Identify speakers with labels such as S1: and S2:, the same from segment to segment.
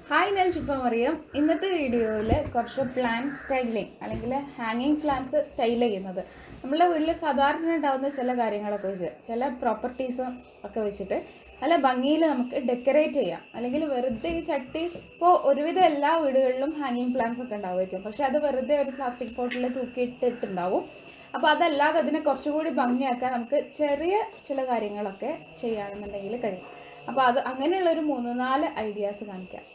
S1: hi ഞാൻ ശുഭ മറിയം ഇന്നത്തെ വീഡിയോയിൽ കുറച്ച് പ്ലാൻ സ്റ്റൈലിംഗ് അല്ലെങ്കിൽ ഹാങ്ങിങ് പ്ലാന്റ്സ് സ്റ്റൈൽ ചെയ്യുന്നത് നമ്മുടെ വീട്ടിൽ സാധാരണ ഉണ്ടാകുന്ന ചില കാര്യങ്ങളൊക്കെ വെച്ച് ചില പ്രോപ്പർട്ടീസും ഒക്കെ വെച്ചിട്ട് നല്ല ഭംഗിയിൽ നമുക്ക് ഡെക്കറേറ്റ് ചെയ്യാം അല്ലെങ്കിൽ വെറുതെ ഈ ചട്ടി ഇപ്പോൾ ഒരുവിധം എല്ലാ വീടുകളിലും ഹാങ്ങിങ് പ്ലാന്റ്സ് ഒക്കെ ഉണ്ടാവുമായിരിക്കും പക്ഷെ അത് വെറുതെ ഒരു പ്ലാസ്റ്റിക് പോട്ടിൽ തൂക്കിയിട്ടിട്ടുണ്ടാവും അപ്പോൾ അതല്ലാതെ അതിനെ കുറച്ചുകൂടി ഭംഗിയാക്കാൻ നമുക്ക് ചെറിയ ചില കാര്യങ്ങളൊക്കെ ചെയ്യുകയാണെന്നുണ്ടെങ്കിൽ കഴിയും അപ്പോൾ അത് അങ്ങനെയുള്ള ഒരു മൂന്ന് നാല് ഐഡിയാസ് കാണിക്കാം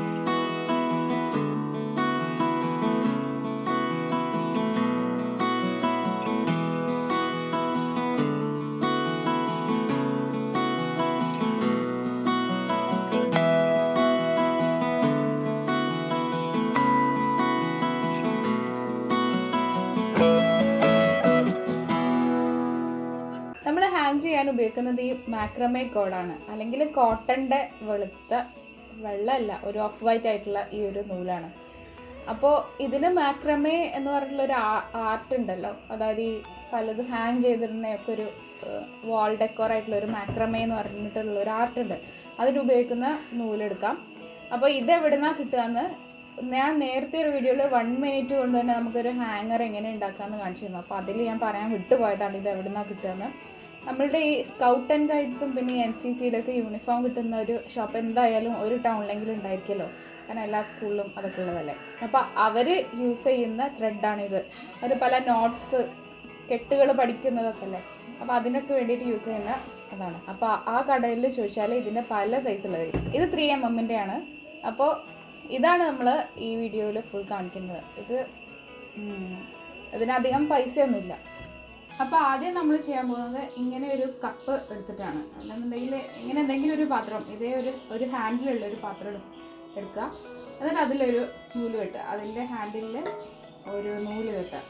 S1: നമ്മൾ ഹാങ് ചെയ്യാൻ ഉപയോഗിക്കുന്നത് ഈ മാക്രമേ കോഡാണ് അല്ലെങ്കിൽ കോട്ടൻ്റെ വെളുത്ത വെള്ളമല്ല ഒരു ഓഫ് വൈറ്റ് ആയിട്ടുള്ള ഈ ഒരു നൂലാണ് അപ്പോൾ ഇതിന് മാക്രമേ എന്ന് പറഞ്ഞിട്ടുള്ള ഒരു ആർട്ട് ഉണ്ടല്ലോ അതായത് ഈ പലതും ഹാങ് ചെയ്തിരുന്നൊക്കെ ഒരു വാൾ ഡെക്കോർ ആയിട്ടുള്ള ഒരു മാക്രമേ എന്ന് പറഞ്ഞിട്ടുള്ള ഒരു ആർട്ട് ഉണ്ട് അതിന് ഉപയോഗിക്കുന്ന നൂലെടുക്കാം അപ്പോൾ ഇത് എവിടുന്നാ കിട്ടുകയെന്ന് ഞാൻ നേരത്തെ ഒരു വീഡിയോയിൽ വൺ മിനിറ്റ് കൊണ്ട് തന്നെ നമുക്കൊരു ഹാങ്ങർ എങ്ങനെ ഉണ്ടാക്കാമെന്ന് കാണിച്ചിരുന്നു അപ്പോൾ അതിൽ ഞാൻ പറയാൻ വിട്ടുപോയതാണ് ഇത് എവിടുന്നാ കിട്ടുകയെന്ന് നമ്മളുടെ ഈ സ്കൗട്ട് ആൻഡ് ഗൈഡ്സും പിന്നെ എൻ സി സിയുടെ ഒക്കെ യൂണിഫോം കിട്ടുന്ന ഒരു ഷോപ്പ് എന്തായാലും ഒരു ടൗണിലെങ്കിലും ഉണ്ടായിരിക്കുമല്ലോ കാരണം എല്ലാ സ്കൂളിലും അതൊക്കെ ഉള്ളതല്ലേ അപ്പോൾ അവർ യൂസ് ചെയ്യുന്ന ത്രെഡാണിത് അവർ പല നോട്ട്സ് കെട്ടുകൾ പഠിക്കുന്നതൊക്കെ അല്ലേ അപ്പോൾ അതിനൊക്കെ വേണ്ടിയിട്ട് യൂസ് ചെയ്യുന്ന അതാണ് അപ്പോൾ ആ കടയിൽ ചോദിച്ചാൽ ഇതിൻ്റെ പല സൈസുള്ളത് ഇത് ത്രീ എം എമ്മിൻ്റെ ആണ് അപ്പോൾ ഇതാണ് നമ്മൾ ഈ വീഡിയോയിൽ ഫുൾ കാണിക്കുന്നത് ഇത് ഉം, ഇതിനധികം പൈസയൊന്നുമില്ല അപ്പോൾ ആദ്യം നമ്മൾ ചെയ്യാൻ പോകുന്നത് ഇങ്ങനെ ഒരു കപ്പ് എടുത്തിട്ടാണ് അല്ലെന്നുണ്ടെങ്കിൽ ഇങ്ങനെ എന്തെങ്കിലും ഒരു പാത്രം ഇതേ ഒരു ഒരു ഹാൻഡിലുള്ള ഒരു പാത്രം എടു- എടുക്കുക എന്നിട്ട് അതിലൊരു നൂല് കെട്ടുക അതിൻ്റെ ഹാൻഡിലിൽ ഒരു നൂല് കെട്ടുക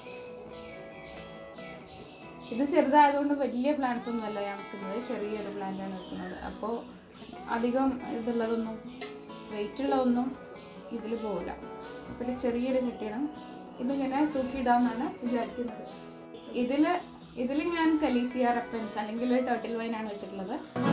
S1: ഇത് ചെറുതായതുകൊണ്ട് വലിയ പ്ലാന്റ്സ് ഒന്നും അല്ല ഞാൻ വെക്കുന്നത് ചെറിയൊരു പ്ലാന്റാണ് വെക്കുന്നത് അപ്പോൾ അധികം ഇതുള്ളതൊന്നും വെയിറ്റ് ഉള്ളതൊന്നും ഇതിൽ പോകില്ല അപ്പോൾ ഇത് ചെറിയൊരു ചട്ടിയാണ് ഇതിങ്ങനെ തൂക്കിയിടാമെന്നാണ് വിചാരിക്കുന്നത് ഇതിൽ ഇതിൽ ഞാൻ കലീസിയ റെപ്പൻസ് അല്ലെങ്കിൽ ടേർട്ടിൽ വൈനാണ് വെച്ചിട്ടുള്ളത്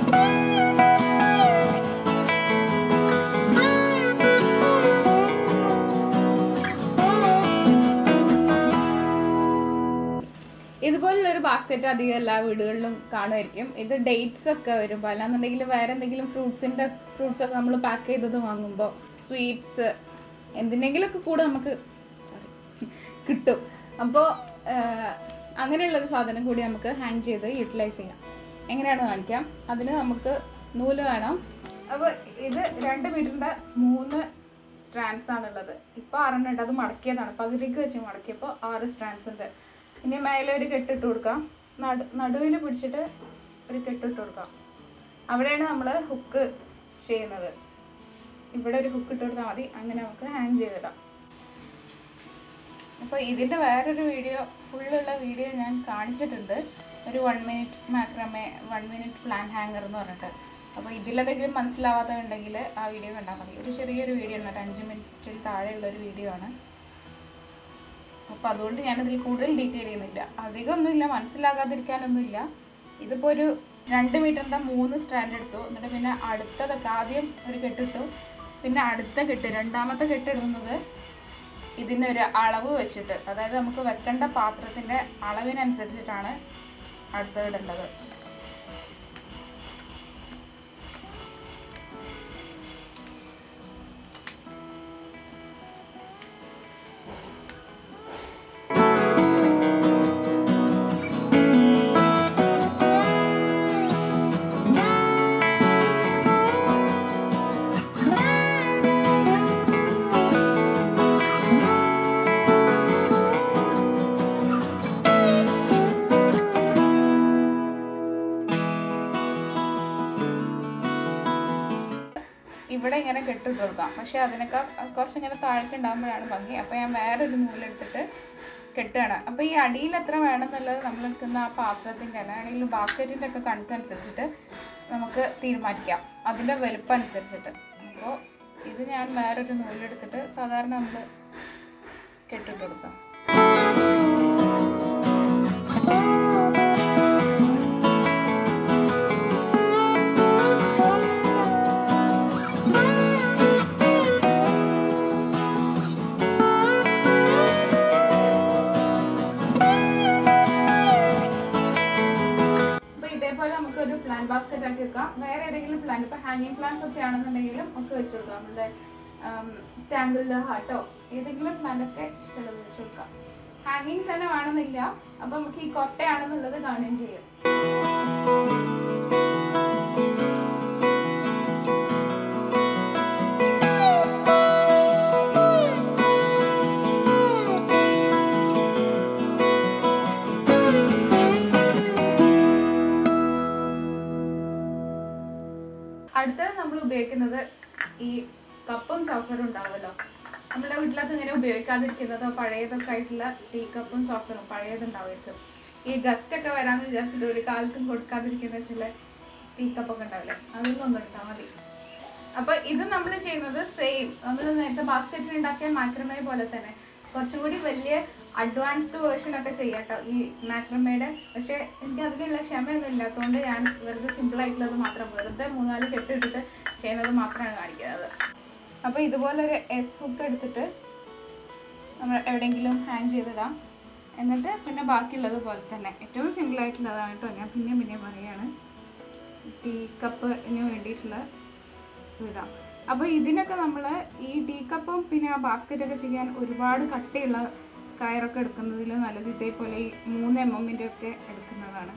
S1: ഇതുപോലുള്ള ഒരു ബാസ്ക്കറ്റ് അധികം എല്ലാ വീടുകളിലും കാണുമായിരിക്കും ഇത് ഡേറ്റ്സ് ഒക്കെ വരും അല്ലാന്നുണ്ടെങ്കിൽ വേറെ എന്തെങ്കിലും ഫ്രൂട്ട്സിൻ്റെ ഫ്രൂട്ട്സ് ഒക്കെ നമ്മൾ പാക്ക് ചെയ്തത് വാങ്ങുമ്പോൾ സ്വീറ്റ്സ് എന്തിനെങ്കിലുമൊക്കെ കൂടെ നമുക്ക് sorry, കിട്ടും അപ്പോൾ അങ്ങനെയുള്ളൊരു സാധനം കൂടി നമുക്ക് ഹാങ് ചെയ്ത് യൂട്ടിലൈസ് ചെയ്യാം എങ്ങനെയാണ് കാണിക്കാം അതിന് നമുക്ക് നൂല് വേണം അപ്പോൾ ഇത് രണ്ട് മീറ്ററിൻ്റെ മൂന്ന് സ്ട്രാൻഡ്സ് ആണുള്ളത് ഇപ്പോൾ ആറെണ്ണം ഉണ്ട് അത് മടക്കിയതാണ് പകുതിക്ക് വെച്ച് മടക്കിയപ്പോൾ ആറ് സ്ട്രാൻഡ്സ് ഉണ്ട് ഇനി മേലെ ഒരു കെട്ടിട്ട് കൊടുക്കാം നടു നടുവിൽ പിടിച്ചിട്ട് ഒരു കെട്ടിട്ട് കൊടുക്കാം അവിടെയാണ് നമ്മൾ ഹുക്ക് ചെയ്യുന്നത് ഇവിടെ ഒരു ഹുക്ക് ഇട്ട് കൊടുത്താൽ മതി അങ്ങനെ നമുക്ക് ഹാങ് ചെയ്തിടാം അപ്പോൾ ഇതിൻ്റെ വേറൊരു വീഡിയോ ഫുള്ളുള്ള വീഡിയോ ഞാൻ കാണിച്ചിട്ടുണ്ട് ഒരു വൺ മിനിറ്റ് മാക്രമേ വൺ മിനിറ്റ് പ്ലാൻ ഹാങ്ങർ എന്ന് പറഞ്ഞിട്ട് അപ്പോൾ ഇതിലെന്തെങ്കിലും മനസ്സിലാവാത്തതുണ്ടെങ്കിൽ ആ വീഡിയോ കണ്ടാൽ മതി ഒരു ചെറിയൊരു വീഡിയോ ആണ് ഒരു അഞ്ച് മിനിറ്റിൽ താഴെയുള്ള ഒരു വീഡിയോ ആണ് അപ്പോൾ അതുകൊണ്ട് ഞാനതിൽ കൂടുതൽ ഡീറ്റെയിൽ ചെയ്യുന്നില്ല അധികമൊന്നുമില്ല മനസ്സിലാകാതിരിക്കാനൊന്നുമില്ല ഇതിപ്പോൾ ഒരു രണ്ട് മീറ്ററിൻ്റെ മൂന്ന് സ്റ്റാൻഡ് എടുത്തു എന്നിട്ട് പിന്നെ അടുത്തതൊക്കെ ആദ്യം ഒരു കെട്ടിട്ടു പിന്നെ അടുത്ത കെട്ട് രണ്ടാമത്തെ കെട്ടിടുന്നത് ഇതിനൊരു അളവ് വെച്ചിട്ട് അതായത് നമുക്ക് വെക്കേണ്ട പാത്രത്തിൻ്റെ അളവിനനുസരിച്ചിട്ടാണ് അടുത്തത് ഇടേണ്ടത് ഇവിടെ ഇങ്ങനെ കെട്ടിട്ട് കൊടുക്കാം പക്ഷേ അതിനൊക്കെ കുറച്ച് ഇങ്ങനെ താഴേക്ക് ഉണ്ടാകുമ്പോഴാണ് ഭംഗി അപ്പോൾ ഞാൻ വേറൊരു നൂലെടുത്തിട്ട് കെട്ടുകയാണ് അപ്പോൾ ഈ അടിയിൽ എത്ര വേണമെന്നുള്ളത് നമ്മൾ എടുക്കുന്ന ആ പാത്രത്തിൻ്റെ അല്ലെങ്കിൽ ബാസ്ക്കറ്റിൻ്റെ ഒക്കെ കണക്കനുസരിച്ചിട്ട് നമുക്ക് തീരുമാനിക്കാം അതിൻ്റെ വലുപ്പം അനുസരിച്ചിട്ട് അപ്പോൾ ഇത് ഞാൻ വേറൊരു നൂലെടുത്തിട്ട് സാധാരണ നമ്മൾ കെട്ടിട്ട് കൊടുക്കാം
S2: Thank
S1: ഹാങ്ങിങ് പ്ലാന്റ്സ് ഒക്കെ ആണെന്നുണ്ടെങ്കിലും ഒക്കെ വെച്ച് കൊടുക്കാം നമ്മളുടെ ടാങ്കിളിലോ ഹാട്ടോ ഏതെങ്കിലും പ്ലാന്റ് ഒക്കെ ഇഷ്ടമുള്ളത് വെച്ച് കൊടുക്കാം ഹാങ്ങിങ് തന്നെ വേണമെന്നില്ല അപ്പൊ നമുക്ക് ഈ കൊട്ടയാണെന്നുള്ളത് കാണുകയും ചെയ്യും അടുത്തത് നമ്മൾ ഉപയോഗിക്കുന്നത് ഈ കപ്പും സോസറും ഉണ്ടാവുമല്ലോ നമ്മുടെ വീട്ടിലൊക്കെ ഇങ്ങനെ ഉപയോഗിക്കാതിരിക്കുന്നതോ പഴയതൊക്കെ ആയിട്ടുള്ള ടീ കപ്പും സോസറും പഴയതുണ്ടാവുമായിരിക്കും ഈ ഗസ്റ്റ് ഒക്കെ വരാന്ന് വിചാരിച്ചിട്ട് ഒരു കാലത്തും കൊടുക്കാതിരിക്കുന്ന ചില ടീ കപ്പൊക്കെ ഉണ്ടാവില്ലേ അതൊന്നും ഒന്ന് എടുത്താൽ മതി അപ്പൊ ഇത് നമ്മൾ ചെയ്യുന്നത് സെയിം നമ്മൾ നേരത്തെ ബാസ്ക്കറ്റിൽ ഉണ്ടാക്കിയ മാക്രമേ പോലെ തന്നെ കുറച്ചും കൂടി വലിയ അഡ്വാൻസ്ഡ് വേർഷൻ ഒക്കെ ചെയ്യാട്ടോ ഈ മാക്രമയുടെ പക്ഷെ എനിക്ക് അതിനുള്ള ക്ഷമയൊന്നും ഇല്ലാത്തതുകൊണ്ട് ഞാൻ വെറുതെ സിമ്പിൾ ആയിട്ടുള്ളത് മാത്രം വെറുതെ മൂന്നാല് കെട്ടിട്ടിട്ട് ചെയ്യുന്നത് മാത്രമാണ് കാണിക്കുന്നത് അപ്പോൾ ഇതുപോലൊരു എസ് ഹുക്ക് എടുത്തിട്ട് നമ്മൾ എവിടെയെങ്കിലും ഹാങ് ചെയ്തിടാം എന്നിട്ട് പിന്നെ ബാക്കിയുള്ളത് പോലെ തന്നെ ഏറ്റവും സിമ്പിൾ ആയിട്ടുള്ളതാണ് കേട്ടോ ഞാൻ പിന്നെ പിന്നെ പറയാണ് ടീ കപ്പിന് വേണ്ടിയിട്ടുള്ള ഇടാം അപ്പോൾ ഇതിനൊക്കെ നമ്മൾ ഈ ടീ കപ്പും പിന്നെ ആ ബാസ്ക്കറ്റൊക്കെ ചെയ്യാൻ ഒരുപാട് കട്ടിയുള്ള കയറൊക്കെ എടുക്കുന്നതിൽ നല്ലത് ഇതേപോലെ ഈ മൂന്ന് എം എമ്മിൻ്റെ ഒക്കെ എടുക്കുന്നതാണ്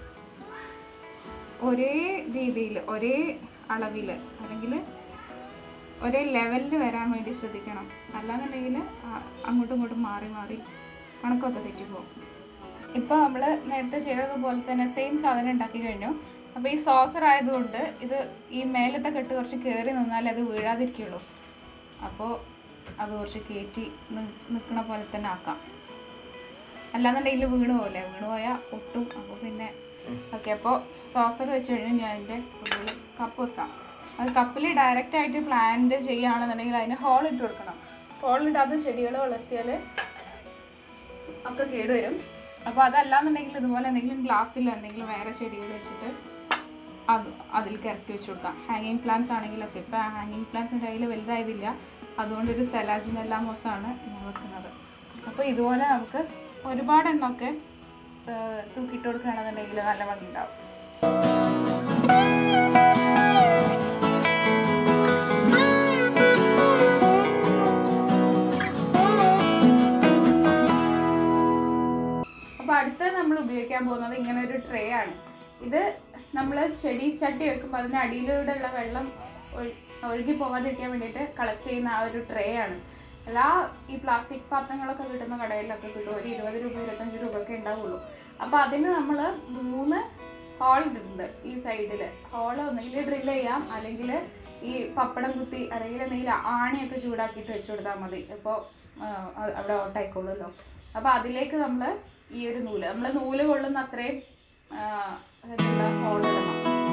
S1: ഒരേ രീതിയിൽ ഒരേ അളവിൽ അല്ലെങ്കിൽ ഒരേ ലെവലിൽ വരാൻ വേണ്ടി ശ്രദ്ധിക്കണം അല്ലാന്നുണ്ടെങ്കിൽ അങ്ങോട്ടും ഇങ്ങോട്ടും മാറി മാറി കണക്കൊക്കെ തെറ്റിപ്പോകും ഇപ്പോൾ നമ്മൾ നേരത്തെ ചെയ്തതുപോലെ തന്നെ സെയിം സാധനം ഉണ്ടാക്കി കഴിഞ്ഞു അപ്പോൾ ഈ സോസർ ആയതുകൊണ്ട് ഇത് ഈ മേലത്തെ കെട്ട് കുറച്ച് കയറി നിന്നാലേ അത് വീഴാതിരിക്കുള്ളൂ അപ്പോൾ അത് കുറച്ച് കയറ്റി നിൽക്കണ പോലെ തന്നെ ആക്കാം അല്ലാന്നുണ്ടെങ്കിൽ വീണ് പോലെ വീണ് പോയാൽ ഒട്ടും അപ്പോൾ പിന്നെ ഓക്കെ അപ്പോൾ സോസർ വെച്ച് കഴിഞ്ഞാൽ ഞാൻ അതിൻ്റെ ഉള്ളിൽ കപ്പ് വെക്കാം അത് കപ്പിൽ ഡയറക്റ്റ് ആയിട്ട് പ്ലാന്റ് ചെയ്യുകയാണെന്നുണ്ടെങ്കിൽ അതിന് ഹോൾ ഇട്ട് കൊടുക്കണം ഹോൾ ഇടാതെ ചെടികൾ വളർത്തിയാൽ ഒക്കെ കേടുവരും അപ്പോൾ അതല്ലാന്നുണ്ടെങ്കിൽ ഇതുപോലെ എന്തെങ്കിലും ഗ്ലാസ്സിലോ എന്തെങ്കിലും വേറെ ചെടികൾ വെച്ചിട്ട് അത് അതിൽ ഇറക്കി വെച്ച് കൊടുക്കാം ഹാങ്ങിങ് പ്ലാന്റ്സ് ആണെങ്കിലൊക്കെ ഇപ്പോൾ ഹാങ്ങിങ് പ്ലാന്റ്സിൻ്റെ കയ്യിൽ വലുതായതില്ല അതുകൊണ്ട് ഒരു സെലാജിനെല്ലാം മോസമാണ് ഞാൻ വെക്കുന്നത് അപ്പോൾ ഇതുപോലെ നമുക്ക് ഒരുപാട് എണ്ണമൊക്കെ ഏഹ്, തൂക്കിയിട്ട് കൊടുക്കുകയാണെന്നുണ്ടെങ്കിൽ നല്ല ഭംഗി ഉണ്ടാവും അപ്പൊ അടുത്ത നമ്മൾ ഉപയോഗിക്കാൻ പോകുന്നത് ഇങ്ങനെ ഒരു ട്രേ ആണ് ഇത് നമ്മൾ ചെടി ചട്ടി വെക്കുമ്പോൾ അതിന് അടിയിലൂടെ ഉള്ള വെള്ളം ഒഴു- ഒഴുകി പോകാതിരിക്കാൻ വേണ്ടിയിട്ട് കളക്ട് ചെയ്യുന്ന ആ ഒരു ട്രേ ആണ് എല്ലാ ഈ പ്ലാസ്റ്റിക് പാത്രങ്ങളൊക്കെ കിട്ടുന്ന കടയിലൊക്കെ കിട്ടും ഒരു ഇരുപത് രൂപ ഇരുപത്തഞ്ച് രൂപ ഒക്കെ ഉണ്ടാവുള്ളൂ അപ്പോൾ അതിന് നമ്മൾ മൂന്ന് ഹോൾ ഇട്ടിട്ടുണ്ട് ഈ സൈഡിൽ ഹോൾ ഒന്നെങ്കിൽ ഡ്രിൽ ചെയ്യാം അല്ലെങ്കിൽ ഈ പപ്പടം കുത്തി അല്ലെങ്കിൽ എന്തെങ്കിലും ആണിയൊക്കെ ചൂടാക്കിയിട്ട് വെച്ച് കൊടുത്താൽ മതി അപ്പോൾ അവിടെ ഓട്ടായിക്കോളുമല്ലോ അപ്പോൾ അതിലേക്ക് നമ്മൾ ഈ ഒരു നൂല് നമ്മൾ നൂല് കൊള്ളുന്ന അത്രയും ഹോൾ ഇടണം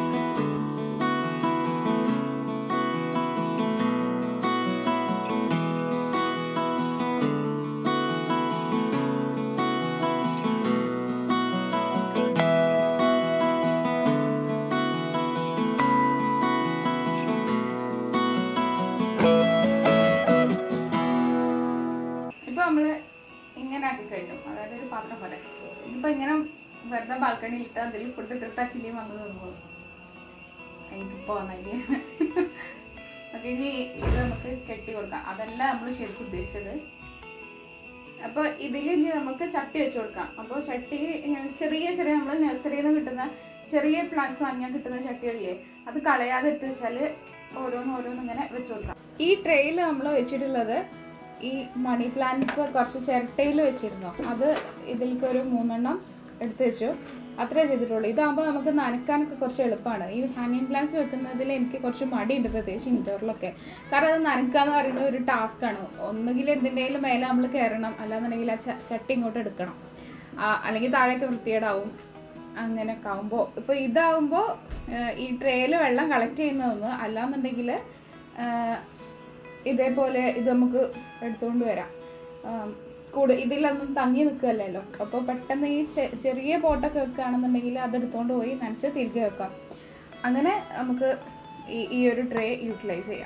S1: ഇപ്പൊ നമ്മള് ഇങ്ങനെ ആക്കി കഴിഞ്ഞു അതായത് ഒരു പാത്രം പോലെ ഇപ്പൊ ഇങ്ങനെ വെറുതെ ബാൽക്കണിയിൽ ഇട്ട് അതിൽ ഫുഡ് ഇട്ടിട്ട് കിളിയും വന്നു തോന്നുന്നു എനിക്കിപ്പോ വന്നെങ്കിൽ ഓക്കെ ഇനി ഇത് നമുക്ക് കെട്ടി കൊടുക്കാം അതല്ല നമ്മൾ ശരിക്കും ഉദ്ദേശിച്ചത് അപ്പോൾ ഇതിൽ ഇനി നമുക്ക് ചട്ടി വെച്ച് കൊടുക്കാം അപ്പോൾ ചട്ടി ഇങ്ങനെ ചെറിയ ചെറിയ നമ്മൾ നഴ്സറിയിൽ നിന്ന് കിട്ടുന്ന ചെറിയ പ്ലാന്റ്സ് വാങ്ങിയാൽ കിട്ടുന്ന ചട്ടികളില്ലേ അത് കളയാതെ എടുത്ത് വെച്ചാൽ ഓരോന്ന് ഓരോന്ന് ഇങ്ങനെ വെച്ച് കൊടുക്കാം ഈ ട്രെയിൽ നമ്മൾ വെച്ചിട്ടുള്ളത് ഈ മണി പ്ലാന്റ്സ് കുറച്ച് ചിരട്ടയിൽ വെച്ചിരുന്നു അത് ഇതിലേക്ക് ഒരു മൂന്നെണ്ണം എടുത്ത് വെച്ചു അത്രേ ചെയ്തിട്ടുള്ളൂ ഇതാകുമ്പോൾ നമുക്ക് നനക്കാനൊക്കെ കുറച്ച് എളുപ്പമാണ് ഈ ഹാങ്ങിങ് പ്ലാന്റ്സ് വെക്കുന്നതിൽ എനിക്ക് കുറച്ച് മടിയുണ്ട് പ്രത്യേകിച്ച് ഇൻഡോറിലൊക്കെ കാരണം അത് നനക്കുക എന്ന് പറയുന്നത് ഒരു ടാസ്ക്കാണ് ഒന്നുകിൽ എന്തിൻ്റെയും മേലെ നമ്മൾ കയറണം അല്ലാന്നുണ്ടെങ്കിൽ ആ ച- ചട്ടി ഇങ്ങോട്ട് എടുക്കണം ആ, അല്ലെങ്കിൽ താഴേക്ക് വൃത്തികേടാവും അങ്ങനെയൊക്കെ ആകുമ്പോൾ ഇപ്പോൾ ഇതാവുമ്പോൾ ഈ ട്രേയിൽ വെള്ളം കളക്ട് ചെയ്യുന്നതൊന്ന് അല്ലാന്നുണ്ടെങ്കിൽ ഇതേപോലെ ഇത് നമുക്ക് എടുത്തുകൊണ്ട് വരാം ആം, കൂട് ഇതിലൊന്നും തങ്ങി നിൽക്കുകയല്ലല്ലോ അപ്പോൾ പെട്ടെന്ന് ഈ ചെ- ചെറിയ പോട്ടൊക്കെ വെക്കുകയാണെന്നുണ്ടെങ്കിൽ അതെടുത്തുകൊണ്ട് പോയി നനച്ച് തിരികെ വെക്കാം അങ്ങനെ നമുക്ക് ഈ ഈ ഒരു ട്രേ യൂട്ടിലൈസ് ചെയ്യാം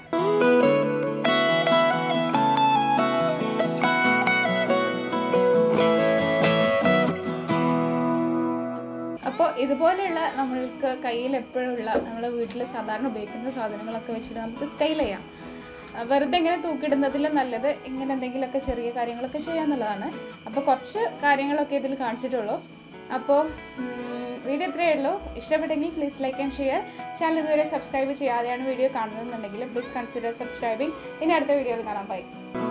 S1: അപ്പോൾ ഇതുപോലെയുള്ള നമ്മൾക്ക് കയ്യിൽ എപ്പോഴുള്ള നമ്മുടെ വീട്ടിൽ സാധാരണ ഉപയോഗിക്കുന്ന സാധനങ്ങളൊക്കെ വെച്ചിട്ട് നമുക്ക് സ്റ്റൈൽ ചെയ്യാം ആ, വെറുതെ ഇങ്ങനെ തൂക്കിടുന്നതിലും നല്ലത് ഇങ്ങനെ എന്തെങ്കിലുമൊക്കെ ചെറിയ കാര്യങ്ങളൊക്കെ ചെയ്യാന്നുള്ളതാണ് അപ്പോൾ കുറച്ച് കാര്യങ്ങളൊക്കെ ഇതിൽ കാണിച്ചിട്ടുള്ളൂ അപ്പോൾ വീഡിയോ ഇത്രയേ ഉള്ളൂ ഇഷ്ടപ്പെട്ടെങ്കിൽ please like and share channel ഇതുവരെ സബ്സ്ക്രൈബ് ചെയ്യാതെയാണ് വീഡിയോ കാണുന്നതെന്നുണ്ടെങ്കിൽ പ്ലീസ് കൺസിഡർ സബ്സ്ക്രൈബിങ് ഇനി അടുത്ത വീഡിയോയിൽ കാണാം ബൈ